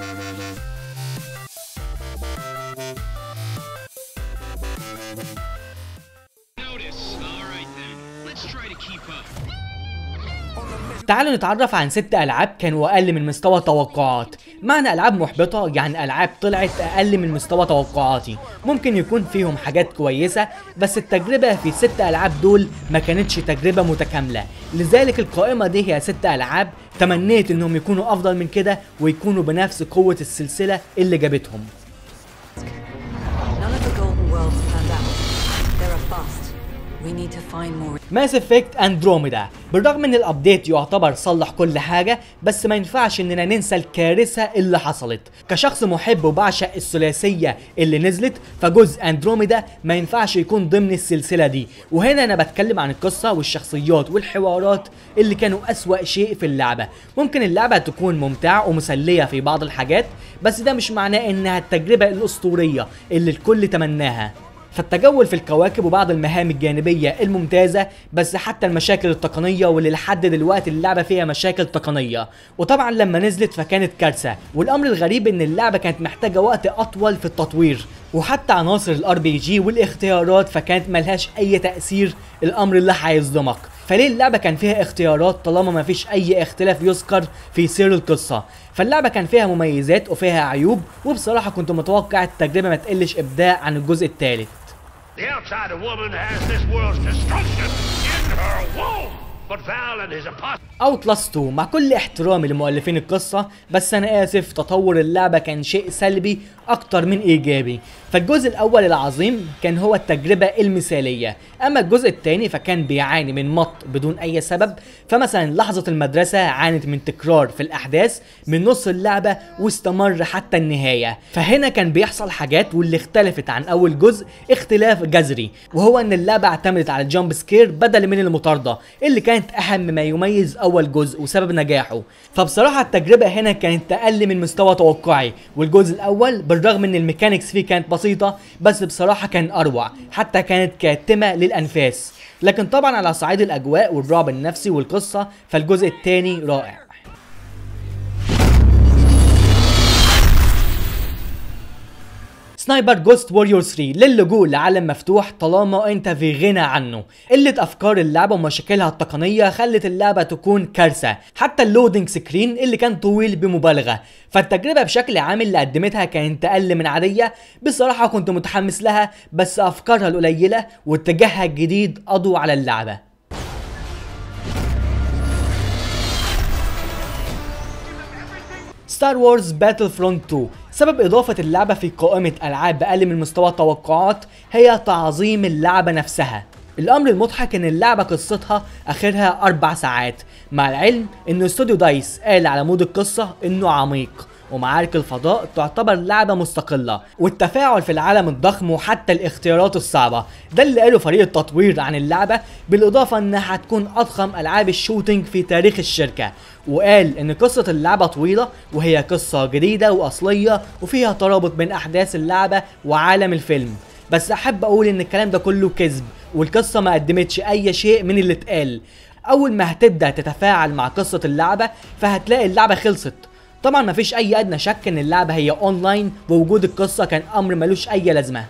Notice. All right then. Let's try to keep up. تعالوا نتعرف عن ست ألعاب كانوا أقل من مستوى توقعات معنى ألعاب محبطة يعني ألعاب طلعت أقل من مستوى توقعاتي ممكن يكون فيهم حاجات كويسة بس التجربة في الست ألعاب دول ما كانتش تجربة متكاملة لذلك القائمة دي هي ست ألعاب تمنيت إنهم يكونوا أفضل من كده ويكونوا بنفس قوة السلسلة اللي جابتهم None of the Golden Worlds panned out. They're a bust. We need to find more. ماس افكت اندروميدا بالرغم ان الابديت يعتبر صلح كل حاجه بس ما ينفعش اننا ننسى الكارثه اللي حصلت كشخص محب وبعشق الثلاثيه اللي نزلت فجزء اندروميدا ما ينفعش يكون ضمن السلسله دي وهنا انا بتكلم عن القصه والشخصيات والحوارات اللي كانوا اسوا شيء في اللعبه ممكن اللعبه تكون ممتعه ومسليه في بعض الحاجات بس ده مش معناه انها التجربه الاسطوريه اللي الكل تمناها فالتجول في الكواكب وبعض المهام الجانبية الممتازة بس حتى المشاكل التقنية واللي لحد دلوقتي اللعبة فيها مشاكل تقنية وطبعا لما نزلت فكانت كارثة والأمر الغريب إن اللعبة كانت محتاجة وقت أطول في التطوير وحتى عناصر الار بي جي والاختيارات فكانت ملهاش أي تأثير الأمر اللي هيصدمك فليه اللعبة كان فيها اختيارات طالما ما فيش أي اختلاف يذكر في سير القصة فاللعبة كان فيها مميزات وفيها عيوب وبصراحة كنت متوقع التجربة ما تقلش إبداع عن الجزء الثالث The outsider woman has this world's destruction in her womb. But Val and his apostle. اوتلاست 2 مع كل احترامي لمؤلفين القصة بس انا اسف تطور اللعبة كان شيء سلبي اكتر من ايجابي فالجزء الاول العظيم كان هو التجربة المثالية اما الجزء الثاني فكان بيعاني من مط بدون اي سبب فمثلا لحظة المدرسة عانت من تكرار في الاحداث من نص اللعبة واستمر حتى النهاية فهنا كان بيحصل حاجات واللي اختلفت عن اول جزء اختلاف جذري وهو ان اللعبة اعتمدت على الجامب سكير بدل من المطاردة اللي كانت اهم ما يميز اول جزء وسبب نجاحه فبصراحة التجربة هنا كانت اقل من مستوى توقعي والجزء الاول بالرغم ان الميكانيكس فيه كانت بسيطة بس بصراحة كان اروع حتى كانت كاتمة للانفاس لكن طبعا على صعيد الاجواء والرعب النفسي والقصة فالجزء الثاني رائع سنايبر جوست ووريور 3 للجوء لعالم مفتوح طالما انت في غنى عنه قلة افكار اللعبة ومشاكلها التقنية خلت اللعبة تكون كارثة حتى اللودنج سكرين اللي كان طويل بمبالغة فالتجربة بشكل عام اللي قدمتها كانت اقل من عادية بصراحة كنت متحمس لها بس افكارها القليلة واتجاهها الجديد قضوا على اللعبة ستار وورز باتل فرونت 2 سبب إضافة اللعبة في قائمة ألعاب بأقل من مستوى التوقعات هي تعظيم اللعبة نفسها الأمر المضحك إن اللعبة قصتها آخرها أربع ساعات مع العلم إن استوديو دايس قال على مود القصة إنه عميق ومعارك الفضاء تعتبر لعبة مستقلة والتفاعل في العالم الضخم وحتى الاختيارات الصعبة ده اللي قاله فريق التطوير عن اللعبة بالإضافة إنها هتكون أضخم ألعاب الشوتينج في تاريخ الشركة وقال إن قصة اللعبة طويلة وهي قصة جديدة وأصلية وفيها ترابط بين أحداث اللعبة وعالم الفيلم بس أحب أقول إن الكلام ده كله كذب والقصة ما قدمتش أي شيء من اللي اتقال أول ما هتبدأ تتفاعل مع قصة اللعبة فهتلاقي اللعبة خلصت طبعا مفيش اي ادنى شك ان اللعبه هي اونلاين ووجود القصه كان امر ملوش اي لازمه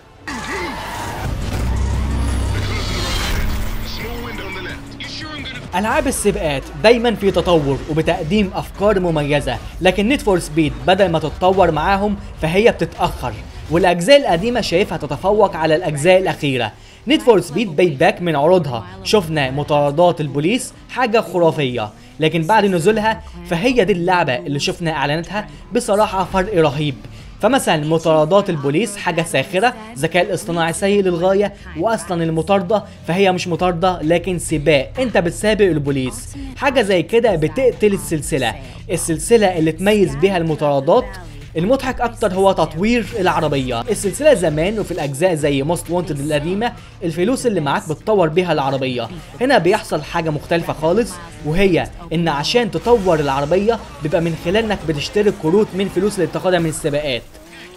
Small window on the left. You sure I'm gonna العاب السباقات دايما في تطور وبتقديم افكار مميزه لكن نيد فور سبيد بدل ما تتطور معاهم فهي بتتاخر والاجزاء القديمه شايفها تتفوق على الاجزاء الاخيره نيد فور سبيد باي باك من عروضها شفنا مطاردات البوليس حاجه خرافيه لكن بعد نزولها فهي دي اللعبه اللي شفنا اعلاناتها بصراحه فرق رهيب فمثلا مطاردات البوليس حاجة ساخرة ذكاء الاصطناعي سيء للغاية وأصلا المطاردة فهي مش مطاردة لكن سباق أنت بتسابق البوليس حاجة زي كده بتقتل السلسلة السلسلة اللي تميز بيها المطاردات المضحك اكتر هو تطوير العربيه السلسله زمان وفي الاجزاء زي موست وانتد القديمه الفلوس اللي معاك بتطور بيها العربيه هنا بيحصل حاجه مختلفه خالص وهي ان عشان تطور العربيه بيبقى من خلال انك بتشتري كروت من فلوس اللي بتاخدها من السباقات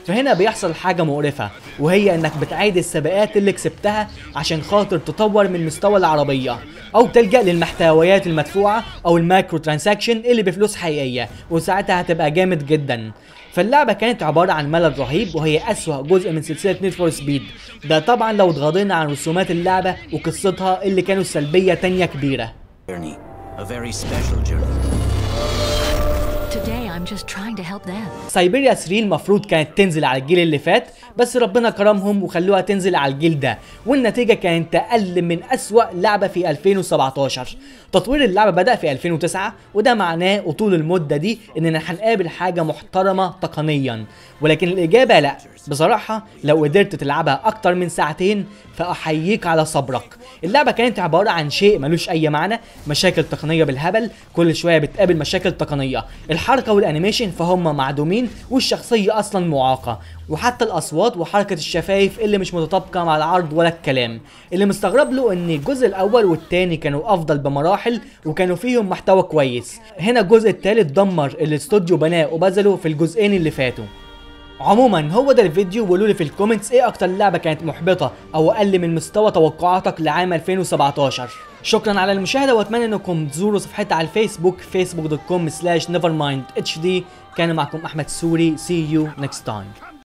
فهنا بيحصل حاجة مقرفة وهي انك بتعيد السباقات اللي كسبتها عشان خاطر تطور من مستوى العربية او تلجأ للمحتويات المدفوعة او المايكرو ترانزاكشن اللي بفلوس حقيقية وساعتها هتبقى جامد جدا فاللعبة كانت عبارة عن ملل رهيب وهي أسوأ جزء من سلسلة نيد فور سبيد ده طبعا لو اتغاضينا عن رسومات اللعبة وقصتها اللي كانوا سلبية تانية كبيرة journey. A very special journey. Today, I'm just trying to help them. سايبيريا 3 المفروض كانت تنزل على الجيل اللي فات بس ربنا كرمهم وخلوها تنزل على الجيل ده والنتيجة كانت أقل من أسوأ لعبة في 2017 تطوير اللعبة بدأ في 2009 وده معناه وطول المدة دي إننا هنقابل حاجة محترمة تقنيا ولكن الإجابة لأ بصراحة لو قدرت تلعبها أكتر من ساعتين فأحييك على صبرك اللعبة كانت عبارة عن شيء ملوش أي معنى مشاكل تقنية بالهبل كل شوية بتقابل مشاكل تقنية الحركة والأنيميشن فهم معدومين والشخصية أصلا معاقة وحتى الأصوات وحركة الشفايف اللي مش متطابقة مع العرض ولا الكلام اللي مستغرب له إن الجزء الأول والتاني كانوا أفضل بمراحل وكانوا فيهم محتوى كويس هنا الجزء التالت دمر الاستوديو بناه وبذله في الجزئين اللي فاتوا عموما هو ده الفيديو وقولوا لي في الكومنتس ايه اكتر لعبه كانت محبطه او اقل من مستوى توقعاتك لعام 2017 شكرا على المشاهده واتمنى انكم تزوروا صفحتي على الفيسبوك facebook.com slash nevermind hd كان معكم احمد سوري see you next time